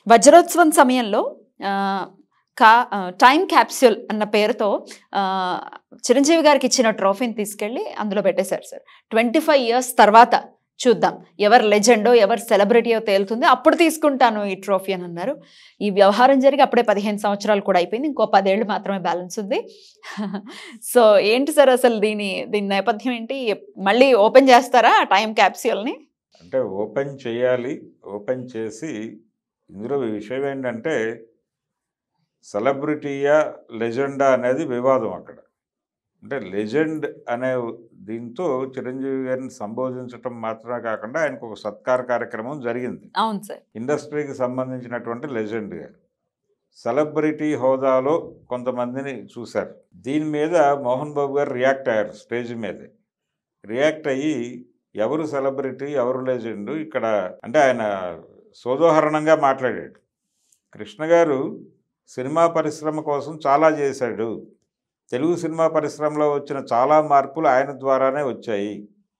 వజ్రోత్సవం సమయంలో ఆ, కా ఆ, టైం క్యాప్స్యూల్ అన్న పేరుతో ఆ, చిరంజీవి గారికి ఇచ్చిన ట్రోఫీని తీసుకెళ్ళి అందులో పెట్టేశారు సార్ ట్వంటీ ఫైవ్ ఇయర్స్ తర్వాత చూద్దాం ఎవరు లెజెండో ఎవరు సెలబ్రిటీయో తేలుతుంది అప్పుడు తీసుకుంటాను ఈ ట్రోఫీ అని అన్నారు ఈ వ్యవహారం జరిగి అప్పుడే పదిహేను సంవత్సరాలు కూడా అయిపోయింది ఇంకో పదేళ్ళు మాత్రమే బ్యాలెన్స్ ఉంది సో ఏంటి సార్ అసలు దీని దీని నేపథ్యం ఏంటి మళ్ళీ ఓపెన్ చేస్తారా ఆ టైం క్యాప్స్యూల్ని అంటే ఓపెన్ చేయాలి ఓపెన్ చేసి ఇందులో విషయం ఏంటంటే సెలబ్రిటీయా లెజెండా అనేది వివాదం అక్కడ అంటే లెజెండ్ అనే దీంతో చిరంజీవి గారిని సంబోధించటం మాత్రమే కాకుండా ఆయనకు ఒక సత్కార కార్యక్రమం జరిగింది అవును సార్ ఇండస్ట్రీకి సంబంధించినటువంటి లెజెండ్గా సెలబ్రిటీ హోదాలో కొంతమందిని చూశారు దీని మీద మోహన్ బాబు గారు రియాక్ట్ అయ్యారు స్టేజ్ మీదే రియాక్ట్ అయ్యి ఎవరు సెలబ్రిటీ ఎవరు లెజెండ్ ఇక్కడ అంటే ఆయన సోదోహరణంగా మాట్లాడాడు కృష్ణ గారు సినిమా పరిశ్రమ కోసం చాలా చేశాడు తెలుగు సినిమా పరిశ్రమలో వచ్చిన చాలా మార్పులు ఆయన ద్వారానే వచ్చాయి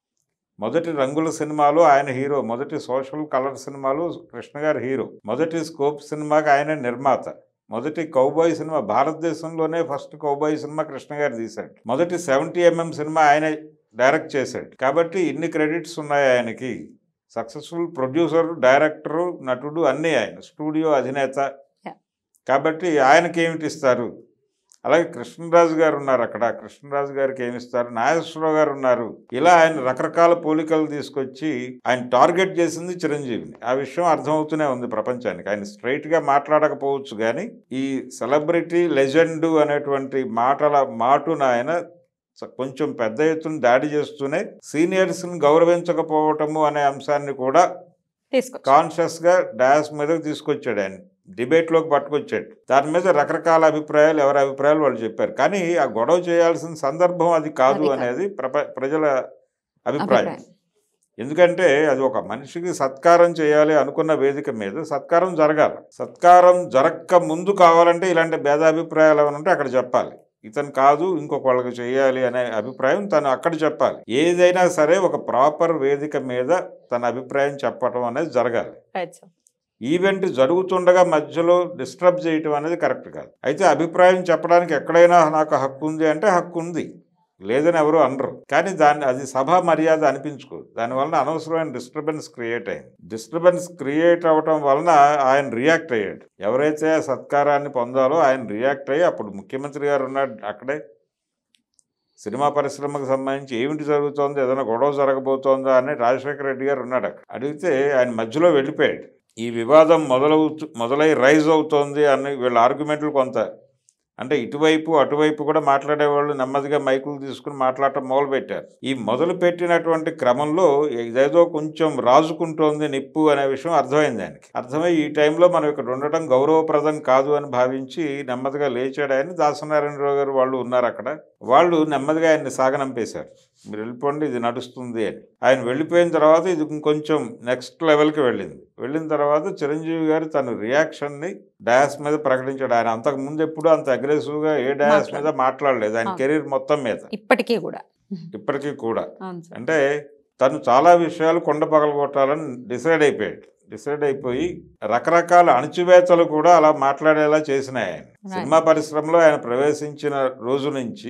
మొదటి రంగుల సినిమాలు ఆయన హీరో మొదటి సోషల్ కలర్ సినిమాలు కృష్ణ గారు హీరో మొదటి స్కోప్ సినిమాకి ఆయన నిర్మాత మొదటి కౌబాయ్ సినిమా భారతదేశంలోనే first cowboy cinema Krishna garu తీశాడు మొదటి సెవెంటీ ఎంఎం సినిమా ఆయన డైరెక్ట్ చేశాడు కాబట్టి ఇన్ని క్రెడిట్స్ ఉన్నాయి ఆయనకి సక్సెస్ఫుల్ ప్రొడ్యూసర్ డైరెక్టరు నటుడు అన్నీ ఆయన స్టూడియో అధినేత Yeah. కాబట్టి ఆయనకి ఏమిటి ఇస్తారు అలాగే కృష్ణరాజు గారు ఉన్నారు అక్కడ కృష్ణరాజు గారికి ఏమి ఇస్తారు నాగేశ్వరరావు గారు ఉన్నారు ఇలా ఆయన రకరకాల పోలికలు తీసుకొచ్చి ఆయన టార్గెట్ చేసింది చిరంజీవిని ఆ విషయం అర్థమవుతూనే ఉంది ప్రపంచానికి ఆయన స్ట్రైట్గా మాట్లాడకపోవచ్చు కానీ ఈ సెలబ్రిటీ లెజెండ్ అనేటువంటి మాటల మాటున ఆయన స- కొంచెం పెద్ద ఎత్తున దాడి చేస్తూనే సీనియర్స్ని గౌరవించకపోవటము అనే అంశాన్ని కూడా తీసుకో కాన్షియస్గా డాస్ మీదకి తీసుకొచ్చాడు ఆయన డిబేట్లోకి పట్టుకొచ్చాడు దాని మీద రకరకాల అభిప్రాయాలు ఎవరి అభిప్రాయాలు వాళ్ళు చెప్పారు కానీ ఆ గొడవ చేయాల్సిన సందర్భం అది కాదు అది కాదు. అనేది ప్రప ప్రజల అభిప్రాయం అభిప్రాయం ఎందుకంటే అది ఒక మనిషికి సత్కారం చేయాలి అనుకున్న వేదిక మీద సత్కారం జరగాలి సత్కారం జరక్క ముందు కావాలంటే ఇలాంటి భేదాభిప్రాయాలు ఏమైనా ఉంటే అక్కడ చెప్పాలి ఇతను కాదు ఇంకొక వాళ్ళకి చేయాలి అనే అభిప్రాయం తను అక్కడ చెప్పాలి ఏదైనా సరే ఒక ప్రాపర్ వేదిక మీద తన అభిప్రాయం చెప్పడం అనేది జరగాలి రైట్ సార్ ఈవెంట్ జరుగుతుండగా మధ్యలో డిస్టర్బ్ చేయటం అనేది కరెక్ట్ కాదు అయితే అభిప్రాయం చెప్పడానికి ఎక్కడైనా నాకు హక్కు ఉంది అంటే హక్కు ఉంది లేదని ఎవరు అనరు కానీ దాన్ని అది సభ మర్యాద అనిపించుకోదు దానివలన అనవసరమైన డిస్టర్బెన్స్ క్రియేట్ అయింది డిస్టర్బెన్స్ క్రియేట్ అవ్వటం వలన ఆయన రియాక్ట్ అయ్యాడు ఎవరైతే ఆ సత్కారాన్ని పొందాలో ఆయన రియాక్ట్ అయ్యి అప్పుడు ముఖ్యమంత్రి గారు ఉన్నాడు అక్కడే సినిమా పరిశ్రమకు సంబంధించి ఏమిటి జరుగుతోంది ఏదైనా గొడవ జరగబోతోందా అని రాజశేఖర రెడ్డి గారు ఉన్నాడు అక్కడ అడిగితే ఆయన మధ్యలో వెళ్ళిపోయాడు ఈ వివాదం మొదలవుతూ మొదలై రైజ్ అవుతోంది అని వీళ్ళ ఆర్గ్యుమెంట్లు కొంత అంటే ఇటువైపు అటువైపు కూడా మాట్లాడేవాళ్ళు నెమ్మదిగా మైకులు తీసుకుని మాట్లాడటం మొదలుపెట్టారు ఈ మొదలు పెట్టినటువంటి క్రమంలో ఇదేదో కొంచెం రాజుకుంటోంది నిప్పు అనే విషయం అర్థమైంది ఆయనకి అర్థమై ఈ టైంలో మనం ఇక్కడ ఉండటం గౌరవప్రదం కాదు అని భావించి నెమ్మదిగా లేచాడు ఆయన దాసనారాయణరావు గారు వాళ్ళు ఉన్నారు అక్కడ వాళ్ళు నెమ్మదిగా ఆయన్ని సాగనంపేశారు మీరు వెళ్ళిపోండి ఇది నడుస్తుంది అని ఆయన వెళ్ళిపోయిన తర్వాత ఇది ఇంకొంచెం నెక్స్ట్ లెవెల్కి వెళ్ళింది వెళ్ళిన తర్వాత చిరంజీవి గారు తన రియాక్షన్ని డయాస్ మీద ప్రకటించాడు ఆయన అంతకు ముందు ఎప్పుడు అంత అగ్రెసివ్గా ఏ డయాస్ మీద మాట్లాడలేదు ఆయన ఆ. కెరీర్ మొత్తం మీద ఇప్పటికీ కూడా ఇప్పటికీ కూడా అవును సార్ అంటే తను చాలా విషయాలు కొండ పగలగొట్టాలని డిసైడ్ అయిపోయాడు డిసైడ్ అయిపోయి రకరకాల అణచివేతలు కూడా అలా మాట్లాడేలా చేసినాయి ఆయన సినిమా పరిశ్రమలో ఆయన ప్రవేశించిన రోజు నుంచి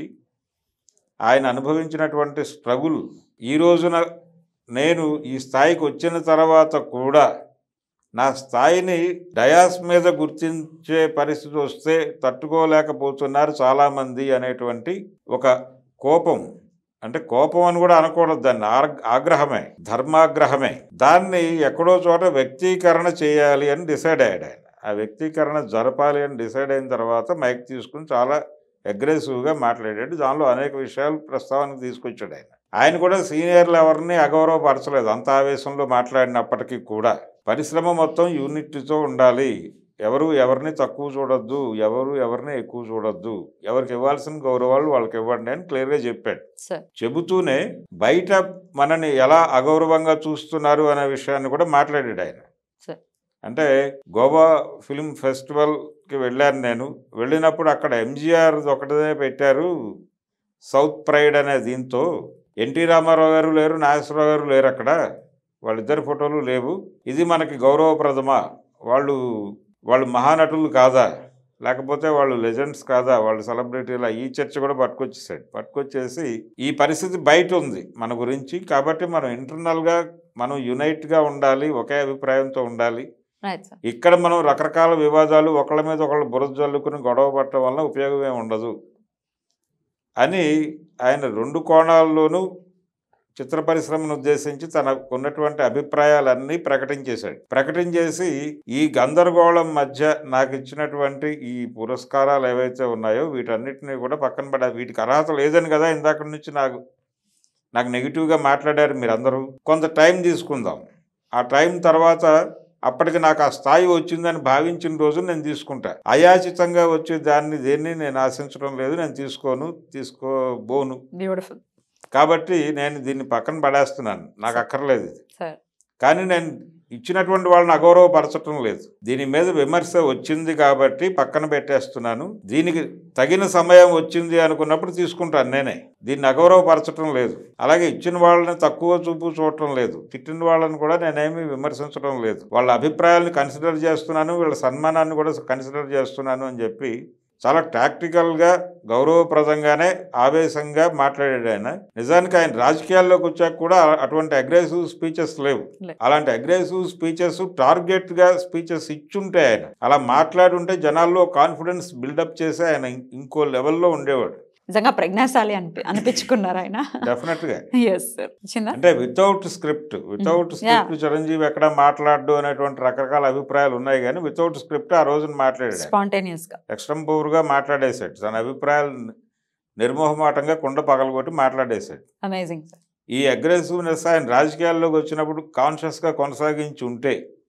ఆయన అనుభవించినటువంటి స్ట్రగుల్ ఈ రోజున నేను ఈ స్థాయికి వచ్చిన తర్వాత కూడా నా స్థాయిని డయాస్ మీద గుర్తించే పరిస్థితి వస్తే తట్టుకోలేకపోతున్నారు చాలామంది అనేటువంటి ఒక కోపం అంటే కోపం అని కూడా అనకూడదు దాన్ని ఆర్- ఆగ్రహమే ధర్మాగ్రహమే దాన్ని ఎక్కడో చోట వ్యక్తీకరణ చేయాలి అని డిసైడ్ అయ్యాడు ఆయన ఆ వ్యక్తీకరణ జరపాలి అని డిసైడ్ అయిన తర్వాత మైక్ తీసుకుని చాలా అగ్రెసివ్గా మాట్లాడాడు దానిలో అనేక విషయాలు ప్రస్తావనకు తీసుకొచ్చాడు ఆయన ఆయన కూడా సీనియర్లు ఎవరిని అగౌరవపరచలేదు అంత ఆవేశంలో మాట్లాడినప్పటికీ కూడా పరిశ్రమ మొత్తం యూనిట్తో ఉండాలి ఎవరు ఎవరిని తక్కువ చూడొద్దు ఎవరు ఎవరిని ఎక్కువ చూడొద్దు ఎవరికి ఇవ్వాల్సిన గౌరవాలు వాళ్ళకి ఇవ్వండి అని క్లియర్గా చెప్పాడు సార్ చెబుతూనే బయట మనని ఎలా అగౌరవంగా చూస్తున్నారు అనే విషయాన్ని కూడా మాట్లాడాడు ఆయన సరే. అంటే గోవా ఫిల్మ్ ఫెస్టివల్కి వెళ్ళాను నేను వెళ్ళినప్పుడు అక్కడ ఎంజీఆర్ ఒకటే పెట్టారు సౌత్ ప్రైడ్ అనే దీంతో ఎన్టీ రామారావు గారు లేరు నాగేశ్వరరావు గారు లేరు అక్కడ వాళ్ళిద్దరి ఫోటోలు లేవు ఇది మనకి గౌరవప్రదమా వాళ్ళు వాళ్ళు మహానటులు కాదా లేకపోతే వాళ్ళు లెజెండ్స్ కాదా వాళ్ళు సెలబ్రిటీలా ఈ చర్చ కూడా పట్టుకొచ్చేసాడు పట్టుకొచ్చేసి ఈ పరిస్థితి బయట ఉంది మన గురించి కాబట్టి మనం ఇంటర్నల్గా మనం యునైట్గా ఉండాలి ఒకే అభిప్రాయంతో ఉండాలి రైట్ సార్ ఇక్కడ మనం రకరకాల వివాదాలు ఒకళ్ళ మీద ఒకళ్ళు బురద జల్లుకుని గొడవ పట్టడం వల్ల ఉపయోగం ఏమి ఉండదు అని ఆయన రెండు కోణాల్లోనూ చిత్ర పరిశ్రమను ఉద్దేశించి తనకు ఉన్నటువంటి అభిప్రాయాలన్నీ ప్రకటించేశాడు ప్రకటించేసి ఈ గందరగోళం మధ్య నాకు ఇచ్చినటువంటి ఈ పురస్కారాలు ఏవైతే ఉన్నాయో వీటన్నిటిని కూడా పక్కన పడ వీటికి అర్హత లేదని కదా ఇందాక నుంచి నాకు నాకు నెగిటివ్గా మాట్లాడారు మీరందరూ కొంత టైం తీసుకుందాం ఆ టైం తర్వాత అప్పటికి నాకు ఆ స్థాయి వచ్చిందని భావించిన రోజు నేను తీసుకుంటా అయాచితంగా వచ్చే దాన్ని దేన్ని నేను ఆశించడం లేదు నేను తీసుకోను తీసుకోబోను బ్యూటిఫుల్ కాబట్టి నేను దీన్ని పక్కన పడేస్తున్నాను నాకు అక్కర్లేదు ఇది సార్ కానీ నేను ఇచ్చినటువంటి వాళ్ళని అగౌరవపరచటం లేదు దీని మీద విమర్శ వచ్చింది కాబట్టి పక్కన పెట్టేస్తున్నాను దీనికి తగిన సమయం వచ్చింది అనుకున్నప్పుడు తీసుకుంటాను నేనే దీన్ని అగౌరవపరచటం లేదు అలాగే ఇచ్చిన వాళ్ళని తక్కువ చూపు చూడటం లేదు తిట్టిన వాళ్ళని కూడా నేనేమి విమర్శించడం లేదు వాళ్ళ అభిప్రాయాలను కన్సిడర్ చేస్తున్నాను వీళ్ళ సన్మానాన్ని కూడా కన్సిడర్ చేస్తున్నాను అని చెప్పి చాలా టాక్టికల్గా గౌరవప్రదంగానే ఆవేశంగా మాట్లాడాడు ఆయన నిజానికి ఆయన రాజకీయాల్లోకి వచ్చాక కూడా అటువంటి అగ్రెసివ్ స్పీచెస్ లేవు లే- అలాంటి అగ్రెసివ్ స్పీచెస్ టార్గెట్గా స్పీచెస్ ఇచ్చుంటే ఆయన అలా మాట్లాడుంటే జనాల్లో కాన్ఫిడెన్స్ బిల్డప్ చేసి ఆయన ఇం- ఇంకో లెవెల్లో ఉండేవాడు నిజంగా ప్రజ్ఞాశాలి అనిపి అనిపించుకున్నారు ఆయన డెఫినెట్గా ఎస్ సార్ వచ్చిందా అంటే without script without Yeah. Script Chiranjeevi ఎక్కడ మాట్లాడు అనేటువంటి రకరకాల అభిప్రాయాలు ఉన్నాయి కానీ వితౌట్ స్క్రిప్ట్ ఆ రోజున మాట్లాడాడు స్పాంటేనియస్ గా ఎక్స్టంపోర్గా మాట్లాడేశాడు తన అభిప్రాయాలు నిర్మోహమాటంగా కుండ పగలగొట్టి మాట్లాడేశాడు అమేజింగ్ సార్ ఈ అగ్రెసివ్నెస్ ఆయన రాజకీయాల్లోకి వచ్చినప్పుడు కాన్షియస్గా కొనసాగించి ఉంటే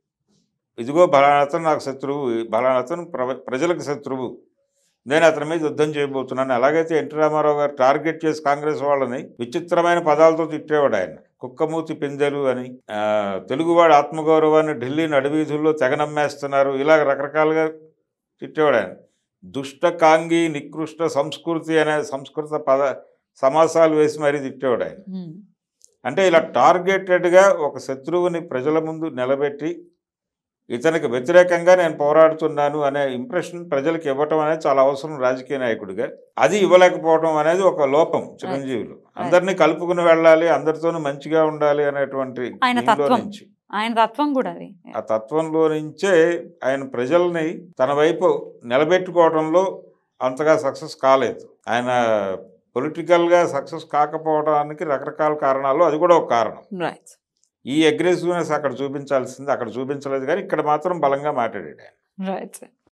ఇదిగో బలానతను నాకు శత్రువు బలానతను ప్ర ప్రజలకు శత్రువు నేను అతని మీద యుద్ధం చేయబోతున్నాను ఎలాగైతే ఎన్టీ రామారావు గారు టార్గెట్ చేసి కాంగ్రెస్ వాళ్ళని విచిత్రమైన పదాలతో తిట్టేవాడు ఆయన కుక్కమూతి పిందెలు అని ఆ, తెలుగువాడి ఆత్మగౌరవాన్ని ఢిల్లీ నడివీధుల్లో తెగనమ్మేస్తున్నారు ఇలా రకరకాలుగా తిట్టేవాడు ఆయన దుష్ట కాంగి నికృష్ట సంస్కృతి అనే సంస్కృత పద సమాసాలు వేసి మరీ తిట్టేవాడు ఆయన Hmm. అంటే ఇలా టార్గెటెడ్గా ఒక శత్రువుని ప్రజల ముందు నిలబెట్టి ఇతనికి వ్యతిరేకంగా నేను పోరాడుతున్నాను అనే ఇంప్రెషన్ ప్రజలకు ఇవ్వటం అనేది చాలా అవసరం రాజకీయ నాయకుడిగా అది ఇవ్వలేకపోవడం అనేది ఒక లోపం చిరంజీవులు అందరినీ కలుపుకుని వెళ్ళాలి అందరితోనూ మంచిగా ఉండాలి అనేటువంటి ఆయన దీనిలో తత్వం. నుంచి ఆయన తత్వం కూడా అది ఆ తత్వంలో నుంచే ఆయన ప్రజల్ని తన వైపు నిలబెట్టుకోవడంలో అంతగా సక్సెస్ కాలేదు ఆయన పొలిటికల్గా సక్సెస్ కాకపోవడానికి రకరకాల కారణాలు అది కూడా ఒక కారణం రైట్ ఈ అగ్రెసివ్నెస్ అక్కడ చూపించాల్సింది అక్కడ చూపించలేదు కానీ ఇక్కడ మాత్రం బలంగా మాట్లాడాడు ఆయన రైట్ సార్